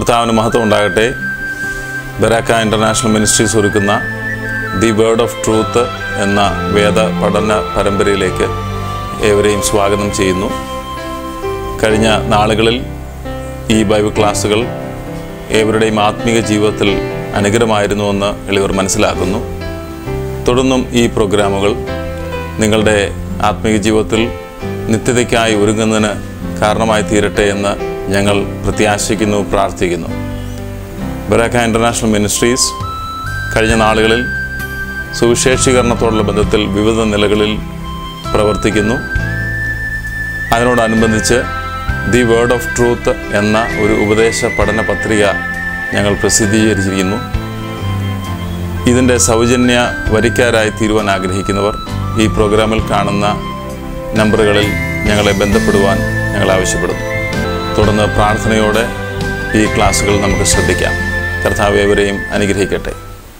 കർത്താവിന് മഹത്വം ഉണ്ടാകട്ടെ ബരാക്ക ഇൻ്റർനാഷണൽ മിനിസ്ട്രീസ് ഒരുക്കുന്ന ദി വേർഡ് ഓഫ് ട്രൂത്ത് എന്ന വേദ പഠന പരമ്പരയിലേക്ക് ഏവരെയും സ്വാഗതം ചെയ്യുന്നു കഴിഞ്ഞ നാളുകളിൽ ഈ ബൈബിൾ ക്ലാസ്സുകൾ ഏവരുടെയും ആത്മീക ജീവിതത്തിൽ അനുഗ്രഹമായിരുന്നുവെന്ന് എളിവർ മനസ്സിലാക്കുന്നു തുടർന്നും ഈ പ്രോഗ്രാമുകൾ നിങ്ങളുടെ ആത്മീയ ജീവിതത്തിൽ നിത്യതയ്ക്കായി ഒരുങ്ങുന്നതിന് കാരണമായി തീരട്ടെ എന്ന് ഞങ്ങൾ പ്രത്യാശിക്കുന്നു പ്രാർത്ഥിക്കുന്നു ബരാക്ക ഇൻ്റർനാഷണൽ മിനിസ്ട്രീസ് കഴിഞ്ഞ നാളുകളിൽ സുവിശേഷീകരണത്തോടുള്ള ബന്ധത്തിൽ വിവിധ നിലകളിൽ പ്രവർത്തിക്കുന്നു അതിനോടനുബന്ധിച്ച് ദി വേർഡ് ഓഫ് ട്രൂത്ത് എന്ന ഒരു ഉപദേശ പഠന പത്രിക ഞങ്ങൾ പ്രസിദ്ധീകരിച്ചിരിക്കുന്നു ഇതിൻ്റെ സൗജന്യ വരിക്കാരായി തീരുവാൻ ആഗ്രഹിക്കുന്നവർ ഈ പ്രോഗ്രാമിൽ കാണുന്ന നമ്പറുകളിൽ ഞങ്ങളെ ബന്ധപ്പെടുവാൻ ഞങ്ങൾ ആവശ്യപ്പെടുന്നു തുടർന്ന് പ്രാർത്ഥനയോടെ ഈ ക്ലാസ്സുകൾ നമുക്ക് ശ്രദ്ധിക്കാം കർത്താവ് ഏവരെയും അനുഗ്രഹിക്കട്ടെ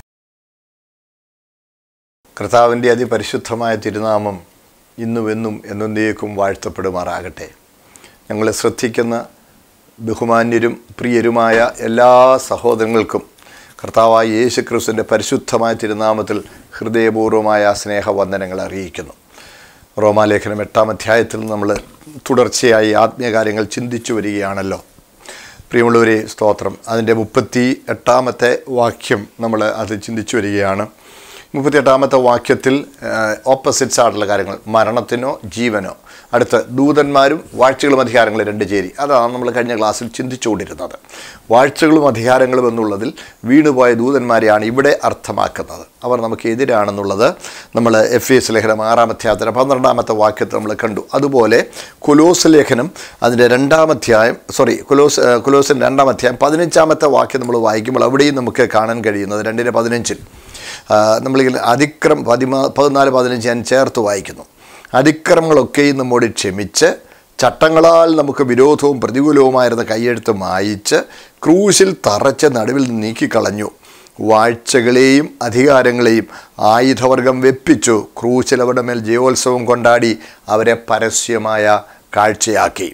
കർത്താവിൻ്റെ അതിപരിശുദ്ധമായ തിരുനാമം ഇന്നുമെന്നും എന്നേക്കും വാഴ്ത്തപ്പെടുമാറാകട്ടെ ഞങ്ങളെ ശ്രദ്ധിക്കുന്ന ബഹുമാന്യരും പ്രിയരുമായ എല്ലാ സഹോദരങ്ങൾക്കും കർത്താവായ യേശു ക്രിസ്തുവിൻ്റെ പരിശുദ്ധമായ തിരുനാമത്തിൽ ഹൃദയപൂർവ്വമായ സ്നേഹവന്ദനങ്ങൾ അറിയിക്കുന്നു റോമാലേഖനം എട്ടാം അധ്യായത്തിൽ നമ്മൾ തുടർച്ചയായി ആത്മീയകാര്യങ്ങൾ ചിന്തിച്ചു വരികയാണല്ലോ പ്രിയമുള്ളവരെ സ്തോത്രം അതിൻ്റെ മുപ്പത്തി എട്ടാമത്തെ വാക്യം നമ്മൾ അത് ചിന്തിച്ചു വരികയാണ് മുപ്പത്തിയെട്ടാമത്തെ വാക്യത്തിൽ ഓപ്പോസിറ്റ്സ് ആയിട്ടുള്ള കാര്യങ്ങൾ മരണത്തിനോ ജീവനോ അടുത്ത് ദൂതന്മാരും വാഴ്ചകളും അധികാരങ്ങളും രണ്ട് ചേരി അതാണ് നമ്മൾ കഴിഞ്ഞ ക്ലാസ്സിൽ ചിന്തിച്ചുകൊണ്ടിരുന്നത് വാഴ്ചകളും അധികാരങ്ങളും എന്നുള്ളതിൽ വീണുപോയ ദൂതന്മാരെയാണ് ഇവിടെ അർത്ഥമാക്കുന്നത് അവർ നമുക്ക് എതിരാണെന്നുള്ളത് നമ്മൾ എഫ് എസ് ലേഖനം ആറാം അധ്യായത്തിന് പന്ത്രണ്ടാമത്തെ വാക്യത്തിൽ നമ്മൾ കണ്ടു അതുപോലെ കുലോസ് ലേഖനം അതിൻ്റെ രണ്ടാം അധ്യായം സോറി കുലോസ് കുലോസിൻ്റെ രണ്ടാം അധ്യായം പതിനഞ്ചാമത്തെ വാക്യം നമ്മൾ വായിക്കുമ്പോൾ അവിടെയും നമുക്ക് കാണാൻ കഴിയുന്നത് രണ്ടിന് പതിനഞ്ചിൽ നമ്മളിങ്ങനെ അതിക്രം പതിമാ പതിനാല് പതിനഞ്ച് ഞാൻ ചേർത്ത് വായിക്കുന്നു അതിക്രമങ്ങളൊക്കെയും നമ്മോട് ക്ഷമിച്ച് ചട്ടങ്ങളാൽ നമുക്ക് വിരോധവും പ്രതികൂലവുമായിരുന്ന കൈയെഴുത്ത് മായിച്ച് ക്രൂശിൽ തറച്ച് നടുവിൽ നീക്കിക്കളഞ്ഞു വാഴ്ചകളെയും അധികാരങ്ങളെയും ആയുധവർഗം വെപ്പിച്ചു ക്രൂശിൽ അവരുടെ മേൽ ജയോത്സവം കൊണ്ടാടി അവരെ പരസ്യമായ കാഴ്ചയാക്കി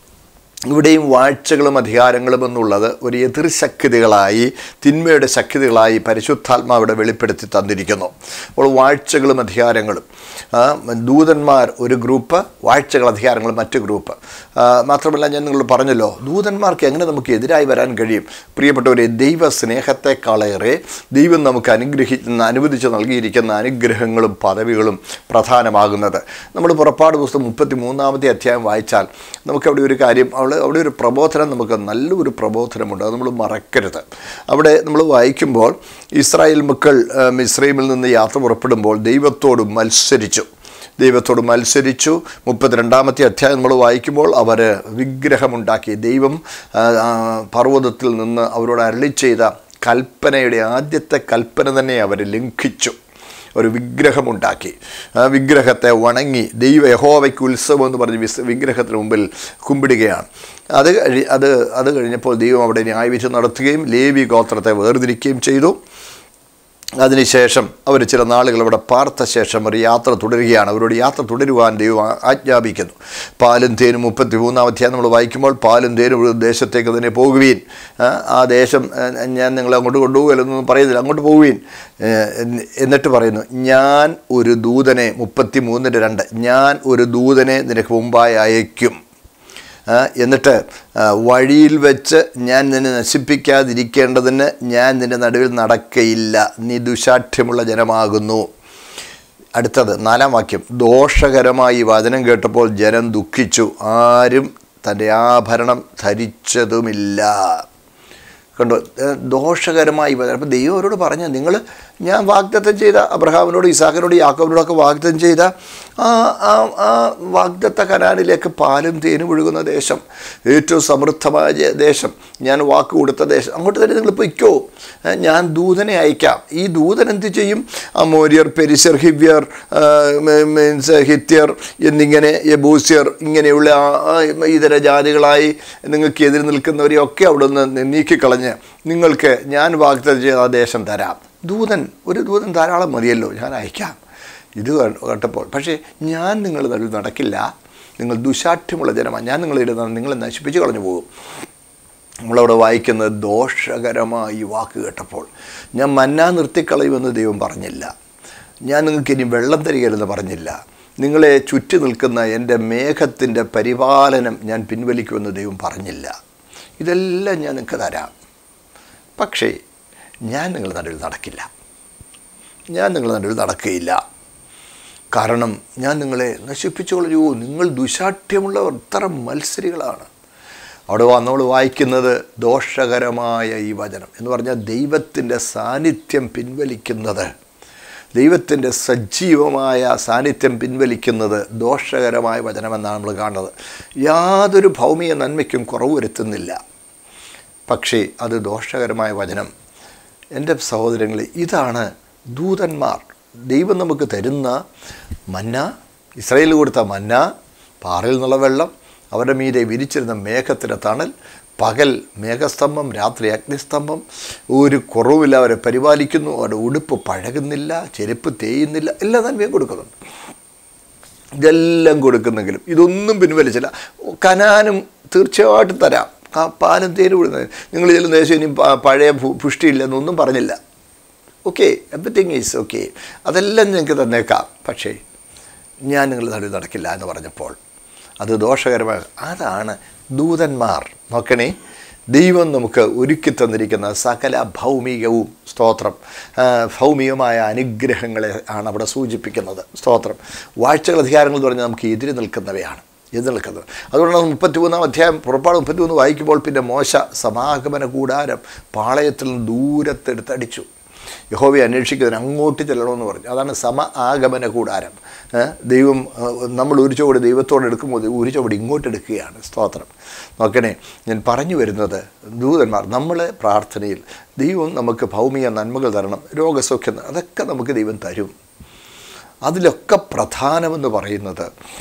ഇവിടെയും വാഴ്ചകളും അധികാരങ്ങളും എന്നുള്ളത് ഒരു എതിർ ശക്തികളായി തിന്മയുടെ ശക്തികളായി പരിശുദ്ധാത്മാവിടെ വെളിപ്പെടുത്തി തന്നിരിക്കുന്നു അപ്പോൾ വാഴ്ചകളും അധികാരങ്ങളും ദൂതന്മാർ ഒരു ഗ്രൂപ്പ് വാഴ്ചകൾ അധികാരങ്ങൾ മറ്റു ഗ്രൂപ്പ് മാത്രമല്ല ഞാൻ നിങ്ങൾ പറഞ്ഞല്ലോ ദൂതന്മാർക്ക് എങ്ങനെ നമുക്ക് എതിരായി വരാൻ കഴിയും പ്രിയപ്പെട്ടവരെ ദൈവ സ്നേഹത്തെക്കാളേറെ ദൈവം നമുക്ക് അനുഗ്രഹിക്കുന്ന അനുവദിച്ച് നൽകിയിരിക്കുന്ന അനുഗ്രഹങ്ങളും പദവികളും പ്രധാനമാകുന്നത് നമ്മൾ പുറപ്പാട് പുസ്തകം മുപ്പത്തി മൂന്നാമത്തെ അധ്യായം വായിച്ചാൽ നമുക്കവിടെ ഒരു കാര്യം അവിടെ അവിടെ ഒരു പ്രബോധനം നമുക്ക് നല്ലൊരു പ്രബോധനമുണ്ട് അത് നമ്മൾ മറക്കരുത് അവിടെ നമ്മൾ വായിക്കുമ്പോൾ ഇസ്രായേൽ മക്കൾ മിസ്രൈമിൽ നിന്ന് യാത്ര പുറപ്പെടുമ്പോൾ ദൈവത്തോട് മത്സരിച്ചു ദൈവത്തോട് മത്സരിച്ചു മുപ്പത്തിരണ്ടാമത്തെ അധ്യായം നമ്മൾ വായിക്കുമ്പോൾ അവർ വിഗ്രഹമുണ്ടാക്കി ദൈവം പർവ്വതത്തിൽ നിന്ന് അവരോട് അരളി ചെയ്ത കൽപ്പനയുടെ ആദ്യത്തെ കൽപ്പന തന്നെ അവർ ലംഘിച്ചു ഒരു വിഗ്രഹമുണ്ടാക്കി ആ വിഗ്രഹത്തെ വണങ്ങി ദൈവ യഹോവയ്ക്ക് ഉത്സവം എന്ന് പറഞ്ഞ് വിസ് വിഗ്രഹത്തിന് മുമ്പിൽ കുമ്പിടുകയാണ് അത് കഴി അത് അത് കഴിഞ്ഞപ്പോൾ ദൈവം അവിടെ ന്യായവിധി നടത്തുകയും ലേവി ഗോത്രത്തെ വേർതിരിക്കുകയും ചെയ്തു അതിനുശേഷം അവർ ചില നാളുകൾ അവിടെ പാർത്ത ശേഷം ഒരു യാത്ര തുടരുകയാണ് അവരോട് യാത്ര തുടരുവാൻ ദൈവം ആജ്ഞാപിക്കുന്നു പാലും തേനും മുപ്പത്തി മൂന്നാം അധ്യായം നമ്മൾ വായിക്കുമ്പോൾ പാലും തേനും ഒരു ദേശത്തേക്ക് തന്നെ പോകുവീൻ ആ ദേശം ഞാൻ നിങ്ങളെ അങ്ങോട്ട് കൊണ്ടുപോകലെന്നൊന്നും പറയുന്നില്ല അങ്ങോട്ട് പോകുവീൻ എന്നിട്ട് പറയുന്നു ഞാൻ ഒരു ദൂതനെ മുപ്പത്തി മൂന്നിൻ്റെ രണ്ട് ഞാൻ ഒരു ദൂതനെ നിനക്ക് മുമ്പായി അയക്കും എന്നിട്ട് വഴിയിൽ വെച്ച് ഞാൻ നിന്നെ നശിപ്പിക്കാതിരിക്കേണ്ടതിന് ഞാൻ നിൻ്റെ നടുവിൽ നടക്കയില്ല നീ ദുശാഠ്യമുള്ള ജനമാകുന്നു അടുത്തത് നാലാം വാക്യം ദോഷകരമായി വചനം കേട്ടപ്പോൾ ജനം ദുഃഖിച്ചു ആരും തൻ്റെ ആഭരണം ധരിച്ചതുമില്ല കണ്ടോ ദോഷകരമായി അപ്പോൾ ദൈവം അവരോട് പറഞ്ഞു നിങ്ങൾ ഞാൻ വാഗ്ദത്തം ചെയ്ത അബ്രഹാമിനോട് ഇസാഖിനോട് യാക്കോബിനോടൊക്കെ വാഗ്ദത്തം ചെയ്ത ആ ആ ആ വാഗ്ദത്ത കനാലിലേക്ക് പാലും തേനും ഒഴുകുന്ന ദേശം ഏറ്റവും സമൃദ്ധമായ ദേശം ഞാൻ വാക്ക് കൊടുത്ത ദേശം അങ്ങോട്ട് തന്നെ നിങ്ങൾ പൊയ്ക്കോ ഞാൻ ദൂതനെ അയക്കാം ഈ ദൂതൻ എന്ത് ചെയ്യും അമോര്യർ പെരിസർ ഹിവ്യർ മീൻസ് ഹിത്യർ എന്നിങ്ങനെ യബൂസ്യർ ഇങ്ങനെയുള്ള ഇതര ജാതികളായി നിങ്ങൾക്ക് എതിര് നിൽക്കുന്നവരെയൊക്കെ അവിടെ നിന്ന് നീക്കിക്കളഞ്ഞ് നിങ്ങൾക്ക് ഞാൻ വാഗ്ദത്തം ചെയ്ത ആ ദേശം തരാം ദൂതൻ ഒരു ദൂതൻ ധാരാളം മതിയല്ലോ ഞാൻ അയക്കാം ഇത് കേട്ടപ്പോൾ പക്ഷേ ഞാൻ നിങ്ങൾ നടുവിൽ നടക്കില്ല നിങ്ങൾ ദുശാഠ്യമുള്ള ജനമാണ് ഞാൻ നിങ്ങളിടുന്ന നിങ്ങളെ നശിപ്പിച്ച് കളഞ്ഞു പോകും നമ്മളവിടെ വായിക്കുന്നത് ദോഷകരമായ ഈ വാക്ക് കേട്ടപ്പോൾ ഞാൻ മന്ന നിർത്തിക്കളയുമെന്ന് ദൈവം പറഞ്ഞില്ല ഞാൻ നിങ്ങൾക്ക് ഇനി വെള്ളം തരികരുതെന്ന് പറഞ്ഞില്ല നിങ്ങളെ ചുറ്റി നിൽക്കുന്ന എൻ്റെ മേഘത്തിൻ്റെ പരിപാലനം ഞാൻ പിൻവലിക്കുമെന്ന് ദൈവം പറഞ്ഞില്ല ഇതെല്ലാം ഞാൻ നിങ്ങൾക്ക് തരാം പക്ഷേ ഞാൻ നിങ്ങളുടെ നടുവിൽ നടക്കില്ല ഞാൻ നിങ്ങളുടെ നടുവിൽ നടക്കുകയില്ല കാരണം ഞാൻ നിങ്ങളെ നശിപ്പിച്ചോളൂ നിങ്ങൾ ദുശാഠ്യമുള്ളവർ ഇത്ര മത്സരികളാണ് അവിടെ നമ്മൾ വായിക്കുന്നത് ദോഷകരമായ ഈ വചനം എന്ന് പറഞ്ഞാൽ ദൈവത്തിൻ്റെ സാന്നിധ്യം പിൻവലിക്കുന്നത് ദൈവത്തിൻ്റെ സജീവമായ സാന്നിധ്യം പിൻവലിക്കുന്നത് ദോഷകരമായ വചനമെന്നാണ് നമ്മൾ കാണുന്നത് യാതൊരു ഭൗമിക നന്മയ്ക്കും കുറവ് വരുത്തുന്നില്ല പക്ഷേ അത് ദോഷകരമായ വചനം എൻ്റെ സഹോദരങ്ങളെ ഇതാണ് ദൂതന്മാർ ദൈവം നമുക്ക് തരുന്ന മന്ന ഇസ്രയേൽ കൊടുത്ത മന്ന പാറയിൽ നിന്നുള്ള വെള്ളം അവരുടെ മീതെ വിരിച്ചിരുന്ന മേഘത്തിൻ്റെ തണൽ പകൽ മേഘസ്തംഭം രാത്രി അഗ്നിസ്തംഭം ഒരു കുറവില്ല അവരെ പരിപാലിക്കുന്നു അവരുടെ ഉടുപ്പ് പഴകുന്നില്ല ചെരുപ്പ് തേയുന്നില്ല എല്ലാ നന്മയും കൊടുക്കുന്നുണ്ട് ഇതെല്ലാം കൊടുക്കുന്നെങ്കിലും ഇതൊന്നും പിൻവലിച്ചില്ല കനാനും തീർച്ചയായിട്ടും തരാം ആ പാലും തേനും വിടുന്നത് നിങ്ങൾ ചെല്ലുന്ന ദേശം ഇനി പ- പഴയ ഭു- പുഷ്ടിയില്ലെന്നൊന്നും പറഞ്ഞില്ല ഓക്കെ എവറിത്തിങ് ഈസ് ഓക്കെ അതെല്ലാം ഞങ്ങൾക്ക് തന്നേക്കാം പക്ഷേ ഞാൻ നിങ്ങൾ നടുവിൽ നടക്കില്ല എന്ന് പറഞ്ഞപ്പോൾ അത് ദോഷകരമായ അതാണ് ദൂതന്മാർ നോക്കണേ ദൈവം നമുക്ക് ഒരുക്കി തന്നിരിക്കുന്ന സകല ഭൗമികവും സ്തോത്രം ആ, ഭൗമികമായ അനുഗ്രഹങ്ങളെ ആണ് അവിടെ സൂചിപ്പിക്കുന്നത് സ്തോത്രം വാഴ്ചകൾ അധികാരങ്ങൾ എന്ന് പറഞ്ഞാൽ നമുക്ക് എതിര് നിൽക്കുന്നവയാണ് എതിര് നിൽക്കുന്നത് അതുകൊണ്ടാണ് മുപ്പത്തിമൂന്നാം അധ്യായം പുറപ്പാട് മുപ്പത്തിമൂന്ന് വായിക്കുമ്പോൾ പിന്നെ മോശ സമാഗമന കൂടാരം പാളയത്തിൽ നിന്ന് ദൂരത്തെടുത്തടിച്ചു യഹോവയെ അന്വേഷിക്കുന്നതിന് അങ്ങോട്ട് ചെല്ലണമെന്ന് പറഞ്ഞു അതാണ് സമ ആഗമന കൂടാരം ഏ? ദൈവം ഏ, നമ്മൾ ഒരു ചുവട് ദൈവത്തോട് എടുക്കുമ്പോൾ ഒരു ചുവട് ഇങ്ങോട്ട് എടുക്കുകയാണ് സ്തോത്രം നോക്കണേ ഞാൻ പറഞ്ഞു വരുന്നത് ദൂതന്മാർ നമ്മളെ പ്രാർത്ഥനയിൽ ദൈവം നമുക്ക് ഭൗമിക നന്മകൾ തരണം രോഗസൗഖ്യം തരണം. അതൊക്കെ നമുക്ക് ദൈവം തരും അതിലൊക്കെ പ്രധാനമെന്ന് പറയുന്നത്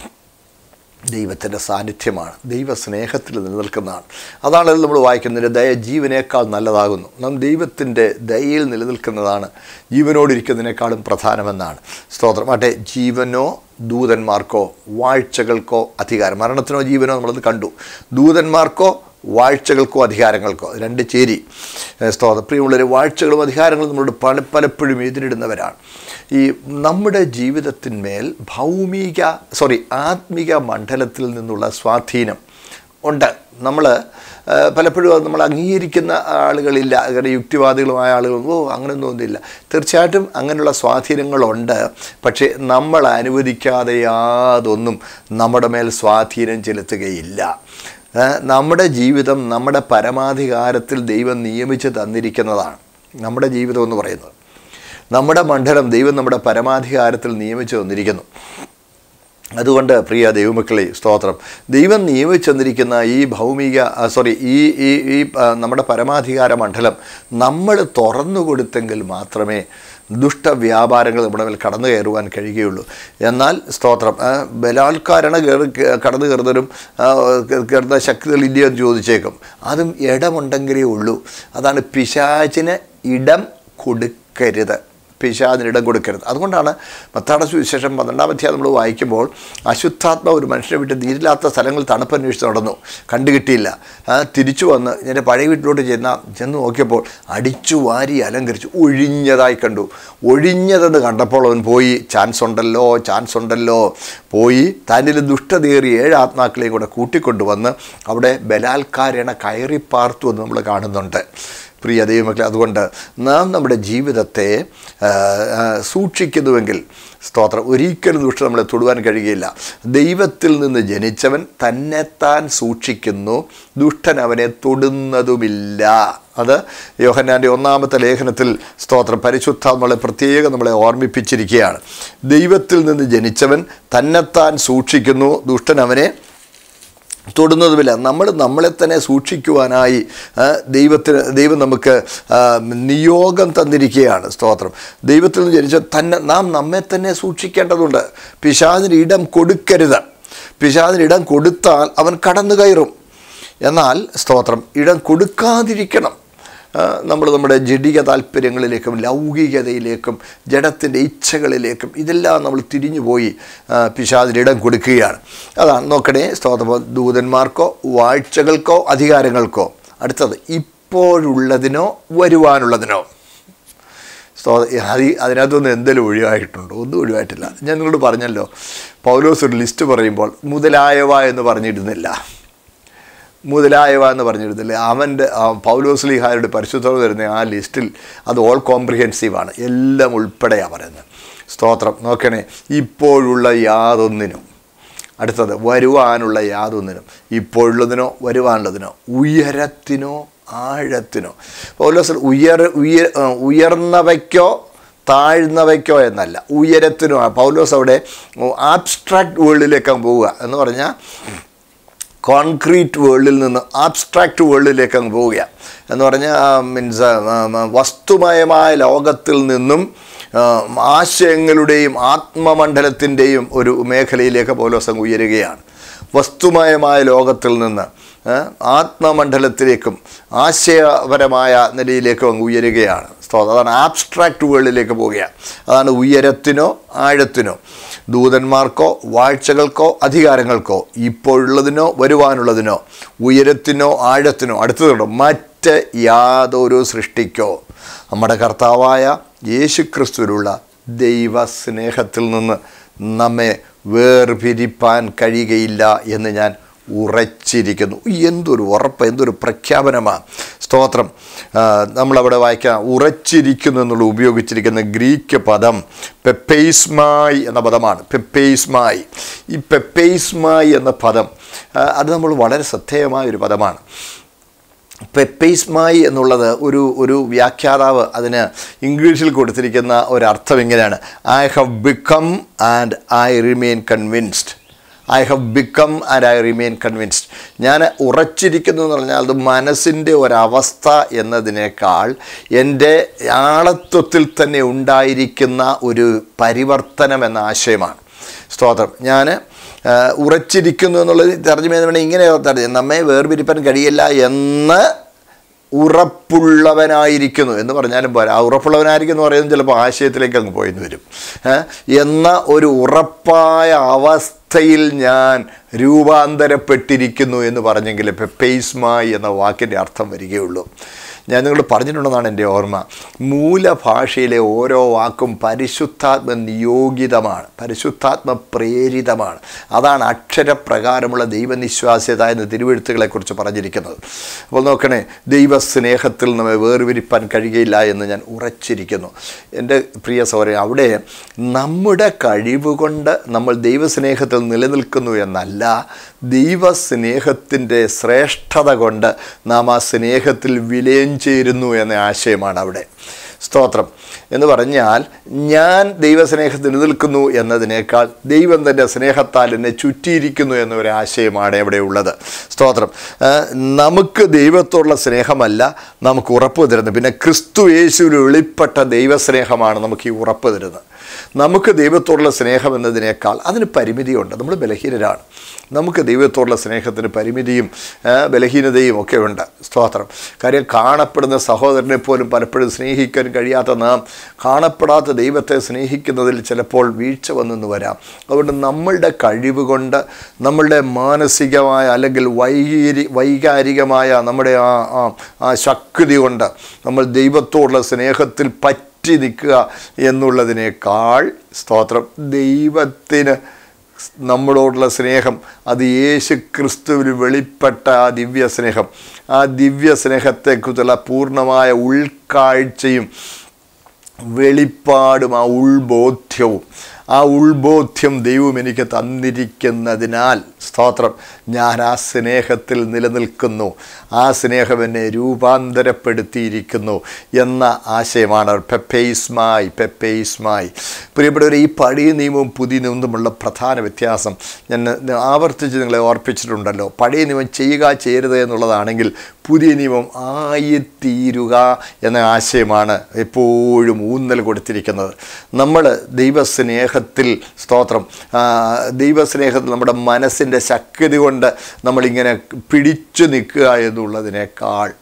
ദൈവത്തിൻ്റെ സാന്നിധ്യമാണ് ദൈവസ്നേഹത്തിൽ നിലനിൽക്കുന്നതാണ് അതാണല്ലോ നമ്മൾ വായിക്കുന്നത് ദയ ജീവനേക്കാൾ നല്ലതാകുന്നു നാം ദൈവത്തിൻ്റെ ദയയിൽ നിലനിൽക്കുന്നതാണ് ജീവനോടിരിക്കുന്നതിനേക്കാളും പ്രധാനമെന്നാണ് സ്തോത്രം ആട്ടെ ജീവനോ ദൂതന്മാർക്കോ വാഴ്ചകൾക്കോ അധികാരം മരണത്തിനോ ജീവനോ നമ്മളത് കണ്ടു ദൂതന്മാർക്കോ വാഴ്ചകൾക്കോ അധികാരങ്ങൾക്കോ ഇത് രണ്ട് ചേരി ഏഹ് സ്തോത്രം പ്രിയമുള്ളവർ വാഴ്ചകളും അധികാരങ്ങളും നമ്മളോട് പല പലപ്പോഴും എതിരിടുന്നവരാണ് ഈ നമ്മുടെ ജീവിതത്തിന്മേൽ ഭൗമിക സോറി ആത്മിക മണ്ഡലത്തിൽ നിന്നുള്ള സ്വാധീനം ഉണ്ട് നമ്മൾ പലപ്പോഴും അത് നമ്മൾ അംഗീകരിക്കുന്ന ആളുകളില്ല അങ്ങനെ യുക്തിവാദികളുമായ ആളുകൾ ഓ അങ്ങനെയൊന്നും ഒന്നുമില്ല തീർച്ചയായിട്ടും അങ്ങനെയുള്ള സ്വാധീനങ്ങളുണ്ട് പക്ഷേ നമ്മൾ അനുവദിക്കാതെ യാതൊന്നും നമ്മുടെ മേൽ സ്വാധീനം ചെലുത്തുകയില്ല ഏ, നമ്മുടെ ജീവിതം നമ്മുടെ പരമാധികാരത്തിൽ ദൈവം നിയമിച്ച് തന്നിരിക്കുന്നതാണ് നമ്മുടെ ജീവിതം എന്ന് പറയുന്നത് നമ്മുടെ മണ്ഡലം ദൈവം നമ്മുടെ പരമാധികാരത്തിൽ നിയമിച്ചു തന്നിരിക്കുന്നു അതുകൊണ്ട് പ്രിയ ദൈവമക്കളെ സ്തോത്രം ദൈവം നിയമിച്ചു തന്നിരിക്കുന്ന ഈ ഭൗമിക സോറി ഈ ഈ ഈ ആ, നമ്മുടെ പരമാധികാര മണ്ഡലം നമ്മൾ തുറന്നു കൊടുത്തെങ്കിൽ മാത്രമേ ദുഷ്ടവ്യാപാരങ്ങൾ നമ്മുടെ മേൽ കടന്നു കയറുവാൻ കഴിയുകയുള്ളൂ എന്നാൽ സ്തോത്രം ആ, ബലാത്കാരണ കയറി കടന്നു കയറുന്നവരും ആ, കയറുന്ന ശക്തികൾ ഇല്ലയോ എന്ന് ചോദിച്ചേക്കും അതും ഇടമുണ്ടെങ്കിലേ ഉള്ളൂ അതാണ് പിശാചിന് ഇടം കൊടുക്കരുത് പിശാചിന് ഇടം കൊടുക്കരുത് അതുകൊണ്ടാണ് മത്താട സുവിശേഷം പന്ത്രണ്ടാം അധ്യായം നമ്മൾ വായിക്കുമ്പോൾ അശുദ്ധാത്മ ഒരു മനുഷ്യനെ വിട്ട് നീരില്ലാത്ത സ്ഥലങ്ങൾ തണുപ്പ് അന്വേഷിച്ച് നടന്നു കണ്ടു കിട്ടിയില്ല ആ, തിരിച്ചു വന്ന് എൻ്റെ പഴയ വീട്ടിലോട്ട് ചെന്ന ചെന്ന് നോക്കിയപ്പോൾ അടിച്ചു വാരി അലങ്കരിച്ചു ഒഴിഞ്ഞതായി കണ്ടു ഒഴിഞ്ഞതെന്ന് കണ്ടപ്പോൾ അവൻ പോയി ചാൻസ് ഉണ്ടല്ലോ ചാൻസ് ഉണ്ടല്ലോ പോയി തന്നിൽ ദുഷ്ടതയേറി ഏഴ് ആത്മാക്കളെയും കൂടെ കൂട്ടിക്കൊണ്ടുവന്ന് അവിടെ ബലാത്കാരേണ കയറി പാർത്തു എന്ന് നമ്മൾ കാണുന്നുണ്ട് പ്രിയ ദൈവമക്കളെ അതുകൊണ്ട് നാം നമ്മുടെ ജീവിതത്തെ ആ, ആ, സൂക്ഷിക്കുന്നുവെങ്കിൽ സ്തോത്രം ഒരിക്കലും ദുഷ്ട നമ്മളെ തൊടുവാൻ കഴിയുകയില്ല ദൈവത്തിൽ നിന്ന് ജനിച്ചവൻ തന്നെത്താൻ സൂക്ഷിക്കുന്നു ദുഷ്ടൻ അവനെ തൊടുന്നതുമില്ല അത് യോഹന്നാൻ്റെ ഒന്നാമത്തെ ലേഖനത്തിൽ സ്തോത്രം പരിശുദ്ധ നമ്മളെ പ്രത്യേകം നമ്മളെ ഓർമ്മിപ്പിച്ചിരിക്കുകയാണ് ദൈവത്തിൽ നിന്ന് ജനിച്ചവൻ തന്നെത്താൻ സൂക്ഷിക്കുന്നു ദുഷ്ടൻ അവനെ തൊടുന്നതുമില്ല നമ്മൾ നമ്മളെ തന്നെ സൂക്ഷിക്കുവാനായി ആ, ദൈവത്തിന് ദൈവം നമുക്ക് ആ, നിയോഗം തന്നിരിക്കുകയാണ് സ്തോത്രം ദൈവത്തിൽ നിന്ന് ജനിച്ച തന്നെ നാം നമ്മെ തന്നെ സൂക്ഷിക്കേണ്ടതുണ്ട് പിശാചിന് ഇടം കൊടുക്കരുത് പിശാചിന് ഇടം കൊടുത്താൽ അവൻ കടന്നു കയറും എന്നാൽ സ്തോത്രം ഇടം കൊടുക്കാതിരിക്കണം നമ്മൾ നമ്മുടെ ജഡിക താല്പര്യങ്ങളിലേക്കും ലൗകികതയിലേക്കും ജഡത്തിൻ്റെ ഇച്ഛകളിലേക്കും ഇതെല്ലാം നമ്മൾ തിരിഞ്ഞു പോയി ആ, പിശാചിന് ഇടം കൊടുക്കുകയാണ് അതാണ് നോക്കണേ സ്തോത്രം ദൂതന്മാർക്കോ വാഴ്ചകൾക്കോ അധികാരങ്ങൾക്കോ അടുത്തത് ഇപ്പോഴുള്ളതിനോ വരുവാനുള്ളതിനോ സോ അത് ഈ- അതിനകത്തൊന്നും എന്തെങ്കിലും ഒഴിവായിട്ടുണ്ടോ ഒന്നും ഒഴിവായിട്ടില്ല ഞാൻ നിങ്ങളോട് പറഞ്ഞല്ലോ പൗലോസ് ഒരു ലിസ്റ്റ് പറയുമ്പോൾ മുതലായവ എന്ന് പറഞ്ഞിരുന്നില്ല മുതലായവ എന്ന് പറഞ്ഞിരുന്നില്ല അവൻ്റെ പൗലോസ്ലിഹാരുടെ പരിശുദ്ധത വരുന്ന ആ ലിസ്റ്റിൽ അത് ഓൾ കോംപ്രിഹെൻസീവാണ് എല്ലാം ഉൾപ്പെടെയാണ് പറയുന്നത് സ്തോത്രം നോക്കണേ ഇപ്പോഴുള്ള യാതൊന്നിനും അടുത്തത് വരുവാനുള്ള യാതൊന്നിനും ഇപ്പോഴുള്ളതിനോ വരുവാനുള്ളതിനോ ഉയരത്തിനോ ആഴത്തിനോ പൗലോസ് ഉയർ ഉയർ ആ, ഉയർന്നവയ്ക്കോ താഴ്ന്നവയ്ക്കോ എന്നല്ല ഉയരത്തിനോ പൗലോസ് അവിടെ ആബ്സ്ട്രാക്ട് വേൾഡിലേക്ക് അങ്ങ് പോവുക എന്ന് പറഞ്ഞാൽ കോൺക്രീറ്റ് വേൾഡിൽ നിന്ന് ആബ്സ്ട്രാക്റ്റ് വേൾഡിലേക്ക് അങ്ങ് പോവുകയാണ് എന്ന് പറഞ്ഞാൽ മീൻസ് വസ്തുമയമായ ലോകത്തിൽ നിന്നും ആ, ആശയങ്ങളുടെയും ആത്മമണ്ഡലത്തിൻ്റെയും ഒരു മേഖലയിലേക്ക് പൗലോസ് അങ്ങ് ഉയരുകയാണ് വസ്തുമയമായ ലോകത്തിൽ നിന്ന് ആ, ആത്മമണ്ഡലത്തിലേക്കും ആശയപരമായ നിലയിലേക്കും അങ്ങ് ഉയരുകയാണ് സ്തോത്രം. അതാണ് ആബ്സ്ട്രാക്റ്റ് വേൾഡിലേക്ക് പോവുകയാണ് അതാണ് ഉയരത്തിനോ ആഴത്തിനോ ദൂതന്മാർക്കോ വാഴ്ചകൾക്കോ അധികാരങ്ങൾക്കോ ഇപ്പോഴുള്ളതിനോ വരുവാനുള്ളതിനോ ഉയരത്തിനോ ആഴത്തിനോ അടുത്തതുണ്ടോ മറ്റ് യാതൊരു സൃഷ്ടിക്കോ നമ്മുടെ കർത്താവായ യേശുക്രിസ്തുവിലുള്ള ദൈവസ്നേഹത്തിൽ നിന്ന് നമ്മെ വേർപിരിപ്പാൻ കഴിയുകയില്ല എന്ന് ഞാൻ ഉറച്ചിരിക്കുന്നു എന്തൊരു ഉറപ്പ് എന്തൊരു പ്രഖ്യാപനമാണ് സ്തോത്രം ആ, നമ്മളവിടെ വായിക്കാം ഉറച്ചിരിക്കുന്നു എന്നുള്ള ഉപയോഗിച്ചിരിക്കുന്ന ഗ്രീക്ക് പദം പെപ്പേസ്മായി എന്ന പദമാണ് പെപ്പേസ്മായി ഈ പെപ്പേസ്മായി എന്ന പദം ആ, അത് നമ്മൾ വളരെ ശ്രദ്ധേയമായ ഒരു പദമാണ് പെപ്പേസ്മായി എന്നുള്ളത് ഒരു ഒരു വ്യാഖ്യാതാവ് അതിന് ഇംഗ്ലീഷിൽ കൊടുത്തിരിക്കുന്ന ഒരർത്ഥം ഇങ്ങനെയാണ് I have become and I remain convinced I have become and I remain convinced ഞാൻ ഉറച്ചിരിക്കുന്നു എന്ന് പറഞ്ഞാൽ അത് മനസ്സിൻ്റെ ഒരവസ്ഥ എന്നതിനേക്കാൾ എൻ്റെ ആളത്വത്തിൽ തന്നെ ഉണ്ടായിരിക്കുന്ന ഒരു പരിവർത്തനം എന്ന ആശയമാണ് സ്തോത്രം ഞാൻ ഉറച്ചിരിക്കുന്നു എന്നുള്ളത് തർജ്ജമ ചെയ്ത് വേണമെങ്കിൽ ഇങ്ങനെ തർജ്ജമ നമ്മെ വേർപിരിപ്പാൻ കഴിയില്ല എന്ന് ഉറപ്പുള്ളവനായിരിക്കുന്നു എന്ന് പറഞ്ഞാലും പോരാ ആ ഉറപ്പുള്ളവനായിരിക്കും എന്ന് പറയുന്നത് ചിലപ്പോൾ ആശയത്തിലേക്ക് അങ്ങ് പോയെന്ന് വരും ഏ? എന്ന ഒരു ഉറപ്പായ അവസ്ഥയിൽ ഞാൻ രൂപാന്തരപ്പെട്ടിരിക്കുന്നു എന്ന് പറഞ്ഞെങ്കിൽ പെപ്പേസ്മായി എന്ന വാക്കിൻ്റെ അർത്ഥം വരികയുള്ളൂ ഞാൻ നിങ്ങളോട് പറഞ്ഞിട്ടുണ്ടെന്നാണ് എൻ്റെ ഓർമ്മ മൂലഭാഷയിലെ ഓരോ വാക്കും പരിശുദ്ധാത്മ നിയോഗിതമാണ് പരിശുദ്ധാത്മ പ്രേരിതമാണ് അതാണ് അക്ഷരപ്രകാരമുള്ള ദൈവനിശ്വാസ്യത എന്ന തിരുവെഴുത്തുകളെക്കുറിച്ച് പറഞ്ഞിരിക്കുന്നത് അപ്പോൾ നോക്കണേ ദൈവസ്നേഹത്തിൽ നമ്മെ വേർതിരിപ്പാൻ കഴിയുകയില്ല എന്ന് ഞാൻ ഉറച്ചിരിക്കുന്നു എൻ്റെ പ്രിയ സൗരൻ അവിടെ നമ്മുടെ കഴിവ് കൊണ്ട് നമ്മൾ ദൈവസ്നേഹത്തിൽ നിലനിൽക്കുന്നു എന്നല്ല ദൈവസ്നേഹത്തിൻ്റെ ശ്രേഷ്ഠത കൊണ്ട് നാം ആ സ്നേഹത്തിൽ വിലയം ചേരുന്നു എന്ന ആശയമാണ് അവിടെ സ്തോത്രം എന്ന് പറഞ്ഞാൽ ഞാൻ ദൈവസ്നേഹത്തിൽ നിൽക്കുന്നു എന്നതിനേക്കാൾ ദൈവം തൻ്റെ സ്നേഹത്താൽ എന്നെ ചുറ്റിയിരിക്കുന്നു എന്നൊരു ആശയമാണ് ഇവിടെ ഉള്ളത് സ്തോത്രം ആ, നമുക്ക് ദൈവത്തോടുള്ള സ്നേഹമല്ല നമുക്ക് ഉറപ്പ് തരുന്നത് പിന്നെ ക്രിസ്തു യേശുവിൽ വെളിപ്പെട്ട ദൈവസ്നേഹമാണ് നമുക്ക് ഈ ഉറപ്പ് തരുന്നത് നമുക്ക് ദൈവത്തോടുള്ള സ്നേഹം എന്നതിനേക്കാൾ അതിന് പരിമിതിയുണ്ട് നമ്മൾ ബലഹീനരാണ് നമുക്ക് ദൈവത്തോടുള്ള സ്നേഹത്തിന് പരിമിതിയും ആ, ബലഹീനതയും ഒക്കെ ഉണ്ട് സ്തോത്രം കാര്യം കാണപ്പെടുന്ന സഹോദരനെ പോലും പലപ്പോഴും സ്നേഹിക്കാൻ കഴിയാത്ത നാം കാണപ്പെടാത്ത ദൈവത്തെ സ്നേഹിക്കുന്നതിൽ ചിലപ്പോൾ വീഴ്ച വന്നെന്ന് വരാം അതുകൊണ്ട് നമ്മളുടെ കഴിവ് കൊണ്ട് നമ്മളുടെ മാനസികമായ അല്ലെങ്കിൽ വൈകീരി വൈകാരികമായ നമ്മുടെ ആ ആ- ആ ശക്തി കൊണ്ട് നമ്മൾ ദൈവത്തോടുള്ള സ്നേഹത്തിൽ പറ്റി നിൽക്കുക എന്നുള്ളതിനേക്കാൾ സ്തോത്രം ദൈവത്തിന് നമ്മളോടുള്ള സ്നേഹം അത് യേശു ക്രിസ്തുവിൽ വെളിപ്പെട്ട ആ ദിവ്യ സ്നേഹം ആ ദിവ്യ സ്നേഹത്തെക്കുറിച്ചുള്ള പൂർണ്ണമായ ഉൾക്കാഴ്ചയും വെളിപ്പാടും ആ ഉൾബോധ്യവും ആ ഉൾബോധ്യം ദൈവം എനിക്ക് തന്നിരിക്കുന്നതിനാൽ സ്തോത്രം ഞാൻ ആ സ്നേഹത്തിൽ നിലനിൽക്കുന്നു ആ സ്നേഹം എന്നെ രൂപാന്തരപ്പെടുത്തിയിരിക്കുന്നു എന്ന ആശയമാണ് പെപ്പേസ്മായി പെപ്പേസ്മായി പ്രിയപ്പെട്ടവർ ഈ പഴയ നിയമവും പുതിയ നിയമവും തമ്മിലുള്ള പ്രധാന വ്യത്യാസം ഞാൻ ആവർത്തിച്ച് നിങ്ങളെ ഓർപ്പിച്ചിട്ടുണ്ടല്ലോ പഴയ നിയമം ചെയ്യുക ചെയ്യരുത് എന്നുള്ളതാണെങ്കിൽ പുതിയ നിയമം ആയിത്തീരുക എന്ന ആശയമാണ് എപ്പോഴും ഊന്നൽ കൊടുത്തിരിക്കുന്നത് നമ്മൾ ദൈവസ്നേഹത്തിൽ സ്തോത്രം ആ, ദൈവസ്നേഹത്തിൽ നമ്മുടെ മനസ്സിൻ്റെ ശക്തി കൊണ്ട് നമ്മളിങ്ങനെ പിടിച്ചു നിൽക്കുക എന്നുള്ളതിനേക്കാൾ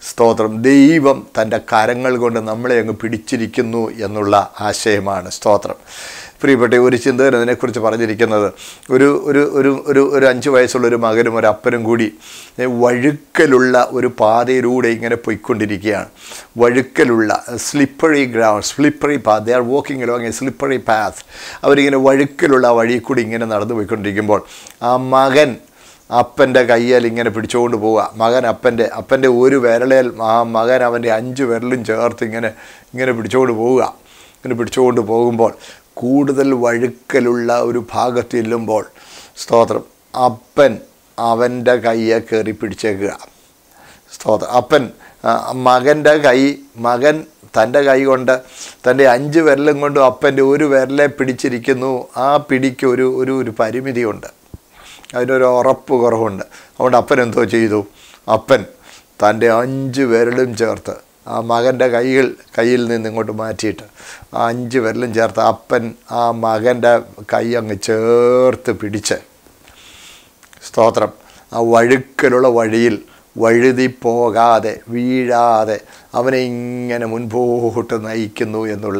സ്തോത്രം ദൈവം തൻ്റെ കരങ്ങൾ കൊണ്ട് നമ്മളെ അങ്ങ് പിടിച്ചിരിക്കുന്നു എന്നുള്ള ആശയമാണ് സ്തോത്രം പ്രിയപ്പെട്ട ഒരു ചിന്തകൻ അതിനെക്കുറിച്ച് പറഞ്ഞിരിക്കുന്നത് ഒരു ഒരു ഒരു ഒരു ഒരു അഞ്ച് വയസ്സുള്ള ഒരു മകനും ഒരു അപ്പനും കൂടി ഏ, വഴുക്കലുള്ള ഒരു പാതയിലൂടെ ഇങ്ങനെ പോയിക്കൊണ്ടിരിക്കുകയാണ് വഴുക്കലുള്ള slippery ground slippery path they are walking along a slippery path അവരിങ്ങനെ വഴുക്കലുള്ള ആ വഴിയിൽ കൂടി ഇങ്ങനെ നടന്നു പോയിക്കൊണ്ടിരിക്കുമ്പോൾ ആ മകൻ അപ്പൻ്റെ കയ്യിൽ ഇങ്ങനെ പിടിച്ചുകൊണ്ട് പോവുക മകൻ അപ്പൻ്റെ അപ്പൻ്റെ ഒരു വിരലേൽ ആ മകൻ അവൻ്റെ അഞ്ച് വിരലും ചേർത്ത് ഇങ്ങനെ ഇങ്ങനെ പിടിച്ചുകൊണ്ട് പോവുക ഇങ്ങനെ പിടിച്ചുകൊണ്ട് പോകുമ്പോൾ കൂടുതൽ വഴുക്കലുള്ള ഒരു ഭാഗത്ത് ചെല്ലുമ്പോൾ സ്തോത്രം അപ്പൻ അവൻ്റെ കയ്യെ കയറി പിടിച്ചേക്കുക സ്തോത്രം അപ്പൻ ആ, മകൻ്റെ കൈ മകൻ തൻ്റെ കൈ കൊണ്ട് തൻ്റെ അഞ്ച് വിരലും കൊണ്ടും അപ്പൻ്റെ ഒരു വിരലെ പിടിച്ചിരിക്കുന്നു ആ പിടിക്ക് ഒരു ഒരു ഒരു പരിമിതിയുണ്ട് അതിനൊരു ഉറപ്പ് കുറവുണ്ട് അതുകൊണ്ട് അപ്പൻ എന്തോ ചെയ്തു അപ്പൻ തൻ്റെ അഞ്ച് വിരലും ചേർത്ത് ആ മകൻ്റെ കൈകൾ കയ്യിൽ നിന്ന് ഇങ്ങോട്ട് മാറ്റിയിട്ട് ആ അഞ്ച് വിരലും ചേർത്ത് അപ്പൻ ആ മകൻ്റെ കൈ അങ്ങ് ചേർത്ത് പിടിച്ച് സ്തോത്രം ആ വഴുക്കലുള്ള വഴിയിൽ വഴുതി പോകാതെ വീഴാതെ അവനെ ഇങ്ങനെ മുൻപോട്ട് നയിക്കുന്നു എന്നുള്ള